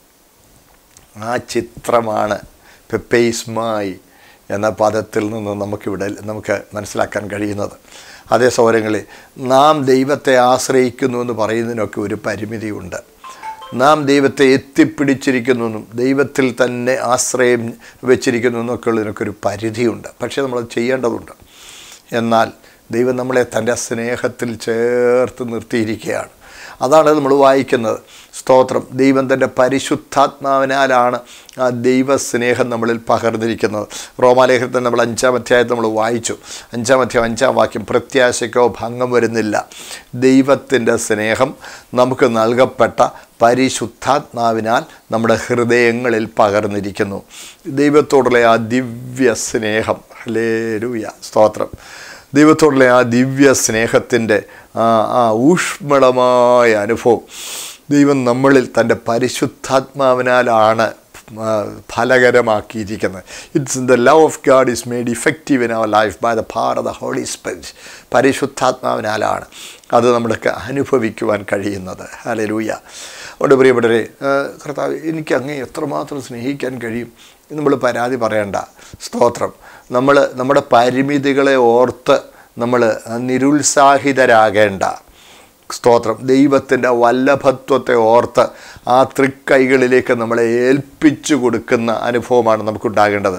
ആ ചിത്രമാണ് പെപ്പേസ്മായി എന്ന പദത്തിൽ നിന്ന് നമുക്കിവിടെ നമുക്ക് മനസ്സിലാക്കാൻ കഴിയുന്നത് അതേ സൗരങ്ങളിൽ നാം ദൈവത്തെ ആശ്രയിക്കുന്നു എന്ന് പറയുന്നതിനൊക്കെ ഒരു പരിമിതിയുണ്ട് നാം ദൈവത്തെ എത്തിപ്പിടിച്ചിരിക്കുന്നു ദൈവത്തിൽ തന്നെ ആശ്രയം വെച്ചിരിക്കുന്നു എന്നൊക്കെ ഉള്ളതിനൊക്കെ ഒരു പരിധിയുണ്ട് പക്ഷേ നമ്മളത് ചെയ്യേണ്ടതുണ്ട് എന്നാൽ ദൈവം നമ്മളെ തൻ്റെ സ്നേഹത്തിൽ ചേർത്ത് നിർത്തിയിരിക്കുകയാണ് അതാണ് നമ്മൾ വായിക്കുന്നത് സ്തോത്രം ദൈവം തൻ്റെ പരിശുദ്ധാത്മാവിനാലാണ് ആ ദൈവസ്നേഹം നമ്മളിൽ പകർന്നിരിക്കുന്നത് റോമാലേഖനത്തിൽ നമ്മൾ അഞ്ചാം അധ്യായത്തിൽ നമ്മൾ വായിച്ചു അഞ്ചാം അധ്യായം അഞ്ചാം വാക്യം പ്രത്യാശയ്ക്കോ ഭംഗം വരുന്നില്ല ദൈവത്തിൻ്റെ സ്നേഹം നമുക്ക് നൽകപ്പെട്ട പരിശുദ്ധാത്മാവിനാൽ നമ്മുടെ ഹൃദയങ്ങളിൽ പകർന്നിരിക്കുന്നു ദൈവത്തോടുള്ള ആ ദിവ്യ സ്നേഹം ഹലേലൂയ സ്തോത്രം ദൈവത്തോടുള്ള ആ ദിവ്യ സ്നേഹത്തിൻ്റെ ആ ആ ഊഷ്മളമായ അനുഭവം ദൈവം നമ്മളിൽ തൻ്റെ പരിശുദ്ധാത്മാവിനാലാണ് ആ, ഫലകരമാക്കിയിരിക്കുന്നത് it's in the love of God is made effective in our life by the power of the Holy Spirit പരിശുദ്ധാത്മാവിനാലാണ് അത് നമ്മൾക്ക് അനുഭവിക്കുവാൻ കഴിയുന്നത് ഹല്ലേലൂയ അതുകൊണ്ട് പ്രിയപ്പെട്ടവരെ ആ, കർത്താവ് എനിക്ക് അങ്ങേ എത്രമാത്രം സ്നേഹിക്കാൻ കഴിയും നമ്മൾ പരാതി പറയണ്ട സ്തോത്രം നമ്മൾ നമ്മുടെ പരിമിതികളെ ഓർത്ത് നമ്മൾ നിരുത്സാഹിതരാകേണ്ട സ്തോത്രം ദൈവത്തിൻ്റെ വല്ലഭത്വത്തെ ഓർത്ത് ആ തൃക്കൈകളിലേക്ക് നമ്മളെ ഏൽപ്പിച്ചു കൊടുക്കുന്ന അനുഭവമാണ് നമുക്കുണ്ടാകേണ്ടത്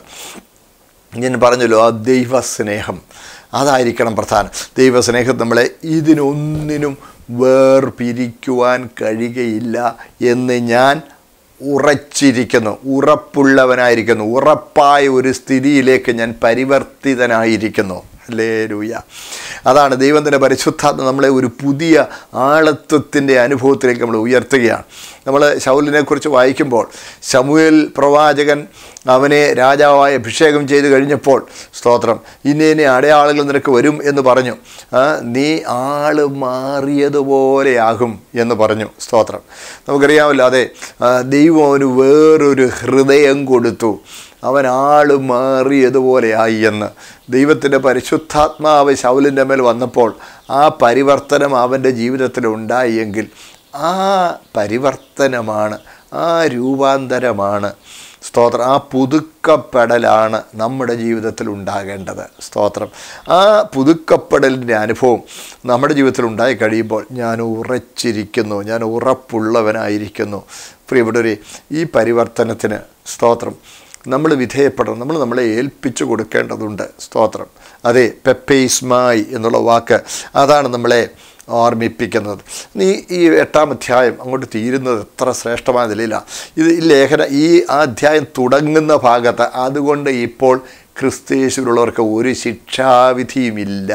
ഞാൻ പറഞ്ഞല്ലോ ആ ദൈവസ്നേഹം അതായിരിക്കണം പ്രധാനം ദൈവസ്നേഹം നമ്മളെ ഇതിനൊന്നിനും വേർപിരിക്കുവാൻ കഴിയുകയില്ല എന്ന് ഞാൻ ഉറച്ചിരിക്കുന്നു ഉറപ്പുള്ളവനായിരിക്കുന്നു ഉറപ്പായ ഒരു സ്ഥിതിയിലേക്ക് ഞാൻ പരിവർത്തിതനായിരിക്കുന്നു ലേലൂയ അതാണ് ദൈവത്തിൻ്റെ പരിശുദ്ധാത്മ നമ്മളെ ഒരു പുതിയ ആളത്വത്തിൻ്റെ അനുഭവത്തിലേക്ക് നമ്മൾ ഉയർത്തുകയാണ് നമ്മൾ ശൗലിനെ കുറിച്ച് വായിക്കുമ്പോൾ ശമുവേൽ പ്രവാചകൻ അവനെ രാജാവായി അഭിഷേകം ചെയ്ത് കഴിഞ്ഞപ്പോൾ സ്തോത്രം ഇനി ഇനി അടയാളുകൾ നിനക്ക് വരും എന്ന് പറഞ്ഞു ആ, നീ ആള് മാറിയതുപോലെയാകും എന്ന് പറഞ്ഞു സ്തോത്രം നമുക്കറിയാമല്ലോ അതെ ആ, ദൈവം അവന് വേറൊരു ഹൃദയം കൊടുത്തു അവൻ ആള് മാറിയതുപോലെയായി എന്ന് ദൈവത്തിൻ്റെ പരിശുദ്ധാത്മാവ് ശൗലിൻ്റെ മേൽ വന്നപ്പോൾ ആ പരിവർത്തനം അവൻ്റെ ജീവിതത്തിൽ ഉണ്ടായി എങ്കിൽ ആ പരിവർത്തനമാണ് ആ രൂപാന്തരമാണ് സ്തോത്രം ആ പുതുക്കപ്പെടലാണ് നമ്മുടെ ജീവിതത്തിൽ ഉണ്ടാകേണ്ടത് സ്തോത്രം ആ പുതുക്കപ്പെടലിൻ്റെ അനുഭവം നമ്മുടെ ജീവിതത്തിൽ ഉണ്ടായി കഴിയുമ്പോൾ ഞാൻ ഉറച്ചിരിക്കുന്നു ഞാൻ ഉറപ്പുള്ളവനായിരിക്കുന്നു പ്രിയപ്പെട്ടവരെ ഈ പരിവർത്തനത്തിന് സ്തോത്രം നമ്മൾ വിധേയപ്പെടണം നമ്മൾ നമ്മളെ ഏൽപ്പിച്ചു കൊടുക്കേണ്ടതുണ്ട് സ്തോത്രം അതെ പെപ്പേസ്മായി എന്നുള്ള വാക്ക് അതാണ് നമ്മളെ ഓർമ്മിപ്പിക്കുന്നത് നീ ഈ എട്ടാം അധ്യായം അങ്ങോട്ട് തീരുന്നത് എത്ര ശ്രേഷ്ഠമായ നിലയിലാണ് ഇത് ഈ ലേഖന ഈ ആ അധ്യായം തുടങ്ങുന്ന ഭാഗത്ത് അതുകൊണ്ട് ഇപ്പോൾ ക്രിസ്തേശുള്ളവർക്ക് ഒരു ശിക്ഷാവിധിയുമില്ല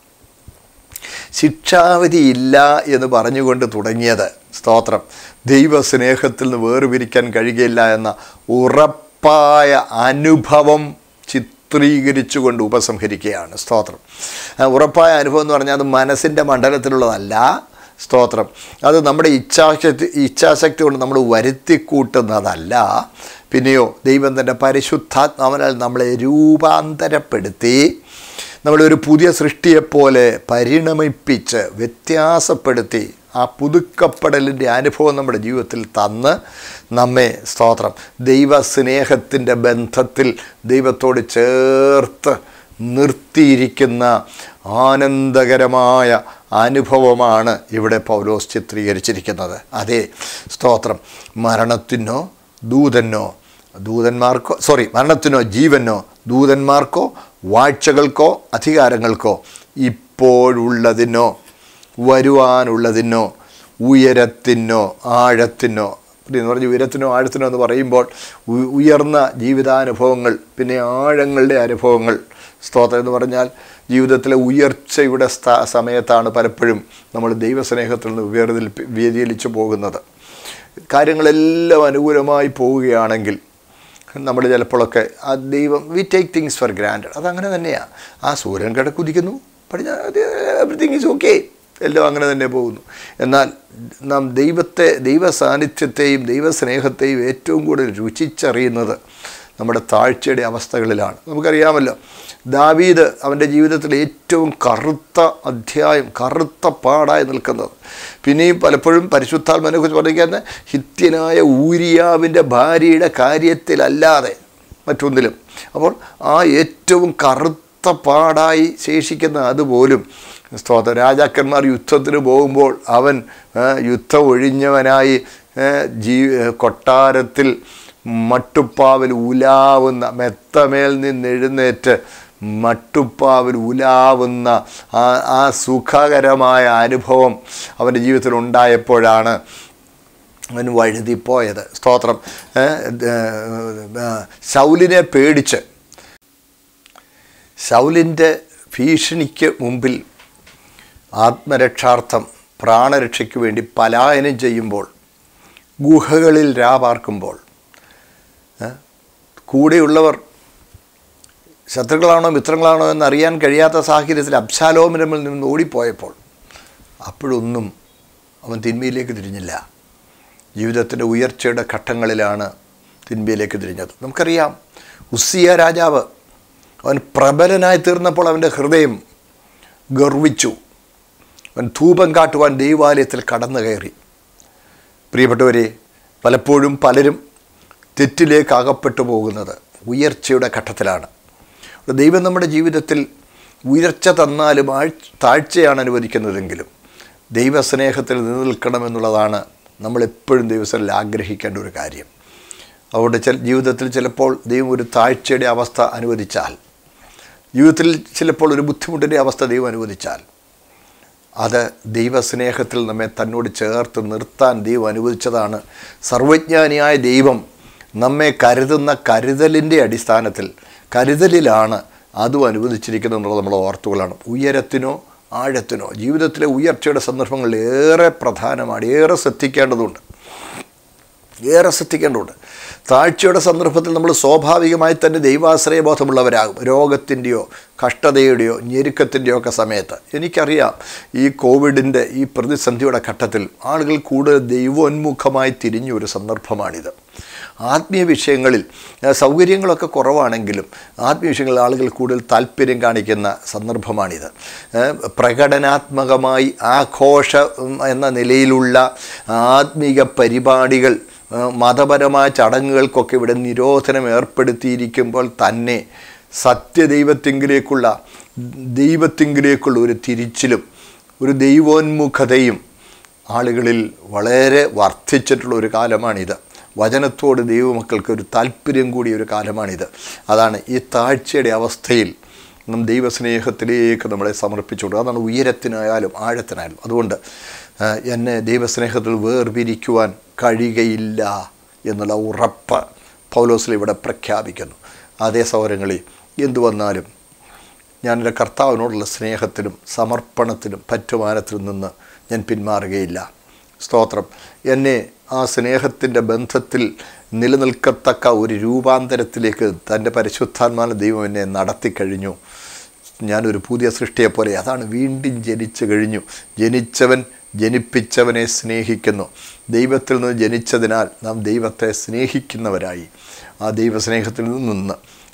ശിക്ഷാവിധിയില്ല എന്ന് പറഞ്ഞുകൊണ്ട് തുടങ്ങിയത് സ്തോത്രം ദൈവസ്നേഹത്തിൽ നിന്ന് വേർപിരിക്കാൻ കഴിയുകയില്ല എന്ന ഉറപ്പായ അനുഭവം ചിത്രീകരിച്ചുകൊണ്ട് ഉപസംഹരിക്കുകയാണ് സ്തോത്രം ആ ഉറപ്പായ അനുഭവം എന്ന് പറഞ്ഞാൽ അത് മനസ്സിൻ്റെ മണ്ഡലത്തിലുള്ളതല്ല സ്തോത്രം അത് നമ്മുടെ ഇച്ഛാശക്തി ഇച്ഛാശക്തി കൊണ്ട് നമ്മൾ വരുത്തിക്കൂട്ടുന്നതല്ല പിന്നെയോ ദൈവം തൻ്റെ പരിശുദ്ധാത്മാവിനാൽ നമ്മളെ രൂപാന്തരപ്പെടുത്തി നമ്മളൊരു പുതിയ സൃഷ്ടിയെപ്പോലെ പരിണമിപ്പിച്ച് വ്യത്യാസപ്പെടുത്തി ആ പുതുക്കപ്പെടലിൻ്റെ അനുഭവം നമ്മുടെ ജീവിതത്തിൽ തന്ന് നമ്മെ സ്തോത്രം ദൈവസ്നേഹത്തിൻ്റെ ബന്ധത്തിൽ ദൈവത്തോട് ചേർത്ത് നിർത്തിയിരിക്കുന്ന ആനന്ദകരമായ അനുഭവമാണ് ഇവിടെ പൗലോസ് ചിത്രീകരിച്ചിരിക്കുന്നത് അതെ സ്തോത്രം മരണത്തിനോ ദൂതനോ ദൂതന്മാർക്കോ സോറി മരണത്തിനോ ജീവനോ ദൂതന്മാർക്കോ വാഴ്ചകൾക്കോ അധികാരങ്ങൾക്കോ ഇപ്പോഴുള്ളതിനോ വരുവാനുള്ളതിനോ ഉയരത്തിനോ ആഴത്തിനോ എന്ന് പറഞ്ഞ് ഉയരത്തിനോ ആഴത്തിനോ എന്ന് പറയുമ്പോൾ ഉ- ഉയർന്ന ജീവിതാനുഭവങ്ങൾ പിന്നെ ആഴങ്ങളുടെ അനുഭവങ്ങൾ സ്തോത്രം എന്ന് പറഞ്ഞാൽ ജീവിതത്തിലെ ഉയർച്ചയുടെ സ്ഥാ സമയത്താണ് പലപ്പോഴും നമ്മൾ ദൈവസ്നേഹത്തിൽ നിന്ന് വേർതിൽ വ്യതിചലിച്ചു പോകുന്നത് കാര്യങ്ങളെല്ലാം അനുകൂലമായി പോവുകയാണെങ്കിൽ നമ്മൾ ചിലപ്പോഴൊക്കെ ആ ദൈവം we take things for grand അതങ്ങനെ തന്നെയാണ് ആ സൂര്യൻ കിടക്കുതിക്കുന്നു പഠിച്ച എവറിത്തിങ് ഈസ് ഓക്കെ എല്ലാം അങ്ങനെ തന്നെ പോകുന്നു എന്നാൽ നാം ദൈവത്തെ ദൈവ സാന്നിധ്യത്തെയും ദൈവസ്നേഹത്തെയും ഏറ്റവും കൂടുതൽ രുചിച്ചറിയുന്നത് നമ്മുടെ താഴ്ചയുടെ അവസ്ഥകളിലാണ് നമുക്കറിയാമല്ലോ ദാവീദ് അവൻ്റെ ജീവിതത്തിൽ ഏറ്റവും കറുത്ത അധ്യായം കറുത്ത പാടായി നിൽക്കുന്നത് പിന്നെയും പലപ്പോഴും പരിശുദ്ധാത്മനെ കുറിച്ച് പറയുന്നത് ഹിത്യനായ ഊരിയാവിൻ്റെ ഭാര്യയുടെ കാര്യത്തിലല്ലാതെ മറ്റൊന്നിലും അപ്പോൾ ആ ഏറ്റവും കറുത്ത പാടായി ശേഷിക്കുന്ന അതുപോലും സ്തോത്ര രാജാക്കന്മാർ യുദ്ധത്തിന് പോകുമ്പോൾ അവൻ ആ, യുദ്ധം ഒഴിഞ്ഞവനായി ആ, ജീ കൊട്ടാരത്തിൽ മട്ടുപ്പാവിൽ ഉലാവുന്ന മെത്തമേൽ നിന്ന് എഴുന്നേറ്റ് മട്ടുപ്പാവിൽ ഉലാവുന്ന ആ ആ സുഖകരമായ അനുഭവം അവൻ്റെ ജീവിതത്തിൽ ഉണ്ടായപ്പോഴാണ് അവൻ വഴുതിപ്പോയത് സ്തോത്രം ഏ, ഏ, ഏ, ശൗലിനെ പേടിച്ച് ശൗലിൻ്റെ ഭീഷണിക്ക് മുമ്പിൽ ആത്മരക്ഷാർത്ഥം പ്രാണരക്ഷയ്ക്ക് വേണ്ടി പലായനം ചെയ്യുമ്പോൾ ഗുഹകളിൽ രാപാർക്കുമ്പോൾ ഏ, കൂടെയുള്ളവർ ശത്രുക്കളാണോ മിത്രങ്ങളാണോ എന്നറിയാൻ കഴിയാത്ത സാഹചര്യത്തിൽ അബ്ശാലോമിൻ്റെ മുന്നിൽ നിന്ന് ഓടിപ്പോയപ്പോൾ അപ്പോഴൊന്നും അവൻ തിന്മയിലേക്ക് തിരിഞ്ഞില്ല ജീവിതത്തിൻ്റെ ഉയർച്ചയുടെ ഘട്ടങ്ങളിലാണ് തിന്മയിലേക്ക് തിരിഞ്ഞത് നമുക്കറിയാം ഉസ്സിയ രാജാവ് അവൻ പ്രബലനായി തീർന്നപ്പോൾ അവൻ്റെ ഹൃദയം ഗർവിച്ചു അവൻ ധൂപം കാട്ടുവാൻ ദൈവാലയത്തിൽ കടന്നു കയറി പ്രിയപ്പെട്ടവരെ പലപ്പോഴും പലരും തെറ്റിലേക്ക് അകപ്പെട്ടു പോകുന്നത് ഉയർച്ചയുടെ ഘട്ടത്തിലാണ് ദൈവം നമ്മുടെ ജീവിതത്തിൽ ഉയർച്ച തന്നാലും ആഴ്ച താഴ്ചയാണ് അനുവദിക്കുന്നതെങ്കിലും ദൈവസ്നേഹത്തിൽ നിലനിൽക്കണമെന്നുള്ളതാണ് നമ്മളെപ്പോഴും ദൈവത്തിൽ ആഗ്രഹിക്കേണ്ട ഒരു കാര്യം അതുകൊണ്ട് ചില ജീവിതത്തിൽ ചിലപ്പോൾ ദൈവം ഒരു താഴ്ചയുടെ അവസ്ഥ അനുവദിച്ചാൽ ജീവിതത്തിൽ ചിലപ്പോൾ ഒരു ബുദ്ധിമുട്ടിൻ്റെ അവസ്ഥ ദൈവം അനുവദിച്ചാൽ അത് ദൈവസ്നേഹത്തിൽ നമ്മെ തന്നോട് ചേർത്ത് നിർത്താൻ ദൈവം അനുവദിച്ചതാണ് സർവജ്ഞാനിയായ ദൈവം നമ്മെ കരുതുന്ന കരുതലിൻ്റെ അടിസ്ഥാനത്തിൽ കരുതലിലാണ് അതും അനുവദിച്ചിരിക്കുന്നത് എന്നുള്ളത് നമ്മൾ ഓർത്തുകൊള്ളണം ഉയരത്തിനോ ആഴത്തിനോ ജീവിതത്തിലെ ഉയർച്ചയുടെ സന്ദർഭങ്ങളിൽ ഏറെ പ്രധാനമാണ് ഏറെ ശ്രദ്ധിക്കേണ്ടതുണ്ട് ഏറെ ശ്രദ്ധിക്കേണ്ടതുണ്ട് താഴ്ചയുടെ സന്ദർഭത്തിൽ നമ്മൾ സ്വാഭാവികമായി തന്നെ ദൈവാശ്രയബോധമുള്ളവരാകും രോഗത്തിൻ്റെയോ കഷ്ടതയുടെയോ ഞെരുക്കത്തിൻ്റെയോ ഒക്കെ സമയത്ത് എനിക്കറിയാം ഈ കോവിഡിൻ്റെ ഈ പ്രതിസന്ധിയുടെ ഘട്ടത്തിൽ ആളുകൾ കൂടുതൽ ദൈവോന്മുഖമായി തിരിഞ്ഞ ഒരു സന്ദർഭമാണിത് ആത്മീയ വിഷയങ്ങളിൽ ആ, സൗകര്യങ്ങളൊക്കെ കുറവാണെങ്കിലും ആത്മീയ വിഷയങ്ങളിൽ ആളുകൾ കൂടുതൽ താല്പര്യം കാണിക്കുന്ന സന്ദർഭമാണിത് ഏ, പ്രകടനാത്മകമായി ആഘോഷ ഉം, എന്ന നിലയിലുള്ള ആത്മീക പരിപാടികൾ ആ, മതപരമായ ചടങ്ങുകൾക്കൊക്കെ ഇവിടെ നിരോധനം ഏർപ്പെടുത്തിയിരിക്കുമ്പോൾ തന്നെ സത്യദൈവത്തിങ്കിലേക്കുള്ള ദൈവത്തിങ്കിലേക്കുള്ള ഒരു തിരിച്ചിലും ഒരു ദൈവോന്മുഖതയും ആളുകളിൽ വളരെ വർദ്ധിച്ചിട്ടുള്ള ഒരു കാലമാണിത് വചനത്തോട് ദൈവമക്കൾക്ക് ഒരു താല്പര്യം കൂടിയ ഒരു കാലമാണിത് അതാണ് ഈ താഴ്ചയുടെ അവസ്ഥയിൽ നാം ദൈവസ്നേഹത്തിലേക്ക് നമ്മളെ സമർപ്പിച്ചുകൊണ്ട് അതാണ് ഉയരത്തിനായാലും ആഴത്തിനായാലും അതുകൊണ്ട് ആ, എന്നെ ദൈവസ്നേഹത്തിൽ വേർപിരിക്കുവാൻ കഴിയുകയില്ല എന്നുള്ള ഉറപ്പ് പൗലോസിൽ ഇവിടെ പ്രഖ്യാപിക്കുന്നു അതേ സൗരങ്ങളിൽ എന്തു വന്നാലും ഞാൻ എൻ്റെ കർത്താവിനോടുള്ള സ്നേഹത്തിലും സമർപ്പണത്തിലും പറ്റുമാനത്തിലും നിന്ന് ഞാൻ പിന്മാറുകയില്ല സ്തോത്രം എന്നെ ആ സ്നേഹത്തിൻ്റെ ബന്ധത്തിൽ നിലനിൽക്കത്തക്ക ഒരു രൂപാന്തരത്തിലേക്ക് തൻ്റെ പരിശുദ്ധാത്മാന ദൈവം എന്നെ നടത്തിക്കഴിഞ്ഞു ഞാനൊരു പുതിയ സൃഷ്ടിയെപ്പോലെ അതാണ് വീണ്ടും ജനിച്ചു കഴിഞ്ഞു ജനിച്ചവൻ ജനിപ്പിച്ചവനെ സ്നേഹിക്കുന്നു ദൈവത്തിൽ നിന്ന് ജനിച്ചതിനാൽ നാം ദൈവത്തെ സ്നേഹിക്കുന്നവരായി ആ ദൈവസ്നേഹത്തിൽ നിന്ന്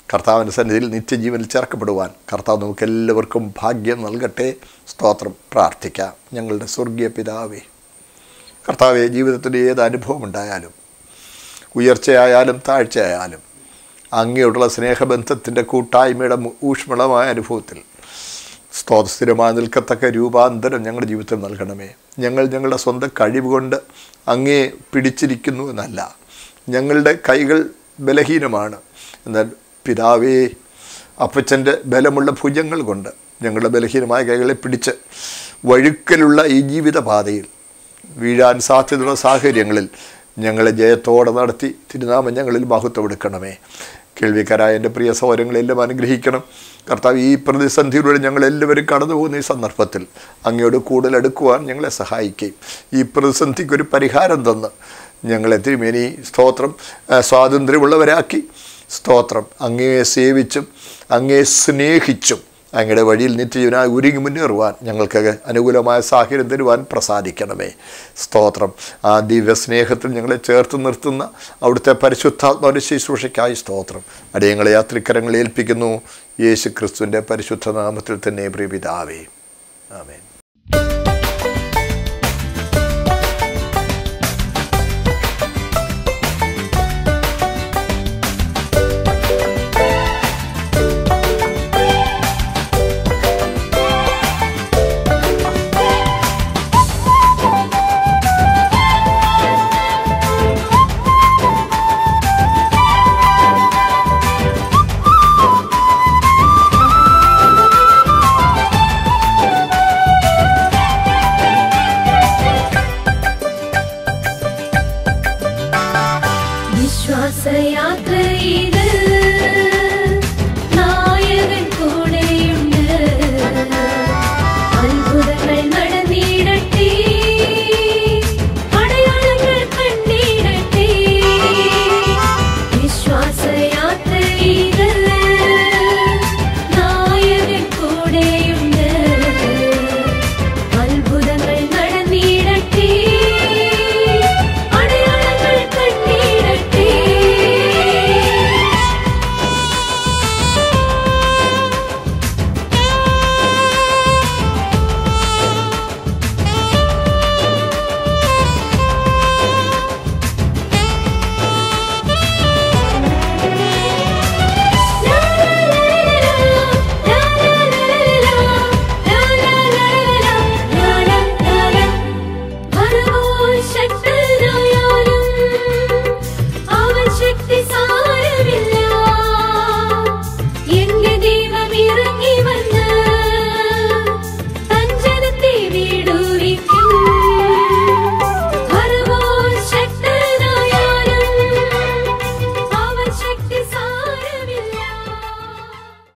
കർത്താവിൻ്റെ സന്നിധിയിൽ നിത്യജീവനിൽ ചേർക്കപ്പെടുവാൻ കർത്താവ് നമുക്ക് എല്ലാവർക്കും ഭാഗ്യം നൽകട്ടെ സ്തോത്രം പ്രാർത്ഥിക്കാം ഞങ്ങളുടെ സ്വർഗീയ പിതാവേ കർത്താവെ ജീവിതത്തിൻ്റെ ഏത് അനുഭവം ഉണ്ടായാലും ഉയർച്ചയായാലും താഴ്ചയായാലും അങ്ങയോടുള്ള സ്നേഹബന്ധത്തിൻ്റെ കൂട്ടായ്മയുടെ മു- ഊഷ്മളമായ അനുഭവത്തിൽ സ്തോത്ര സ്ഥിരമായി നിൽക്കത്തക്ക രൂപാന്തരം ഞങ്ങളുടെ ജീവിതത്തിൽ നൽകണമേ ഞങ്ങൾ ഞങ്ങളുടെ സ്വന്തം കഴിവ് കൊണ്ട് അങ്ങേ പിടിച്ചിരിക്കുന്നു എന്നല്ല ഞങ്ങളുടെ കൈകൾ ബലഹീനമാണ് എന്നാൽ പിതാവേ അപ്പച്ചൻ്റെ ബലമുള്ള ഭുജങ്ങൾ കൊണ്ട് ഞങ്ങളുടെ ബലഹീനമായ കൈകളെ പിടിച്ച് വഴുക്കലുള്ള ഈ ജീവിതപാതയിൽ വീഴാൻ സാധ്യതയുള്ള സാഹചര്യങ്ങളിൽ ഞങ്ങളെ ജയത്തോടെ നടത്തി തിരുനാമം ഞങ്ങളിൽ മഹത്വം എടുക്കണമേ കേൾവിക്കാരായ എൻ്റെ പ്രിയ സൗരങ്ങളെല്ലാം അനുഗ്രഹിക്കണം കർത്താവ് ഈ പ്രതിസന്ധിയിലൂടെ ഞങ്ങളെല്ലാവരും കടന്നു പോകുന്ന ഈ സന്ദർഭത്തിൽ അങ്ങയോട് കൂടുതൽ അടുക്കുവാൻ ഞങ്ങളെ സഹായിക്കുകയും ഈ പ്രതിസന്ധിക്ക് ഒരു പരിഹാരം തന്ന് ഞങ്ങളെ തിരുമേനി സ്തോത്രം ആ, സ്വാതന്ത്ര്യമുള്ളവരാക്കി സ്തോത്രം അങ്ങയെ സേവിച്ചും അങ്ങയെ സ്നേഹിച്ചും അങ്ങയുടെ വഴിയിൽ നിത്യജീവനായി ഒരുങ്ങി മുന്നേറുവാൻ ഞങ്ങൾക്ക് അനുകൂലമായ സാഹചര്യം തരുവാൻ പ്രസാദിക്കണമേ സ്തോത്രം ആ ദിവ്യ സ്നേഹത്തിൽ ഞങ്ങളെ ചേർത്ത് നിർത്തുന്ന അവിടുത്തെ പരിശുദ്ധാത്മാവിൻ്റെ ശുശ്രൂഷയ്ക്കായി സ്തോത്രം അടിയങ്ങളെ യാത്രിക്കരങ്ങളെ ഏൽപ്പിക്കുന്നു യേശു ക്രിസ്തുവിൻ്റെ പരിശുദ്ധ നാമത്തിൽ തന്നെ പ്രിയ പിതാവേ ആമേൻ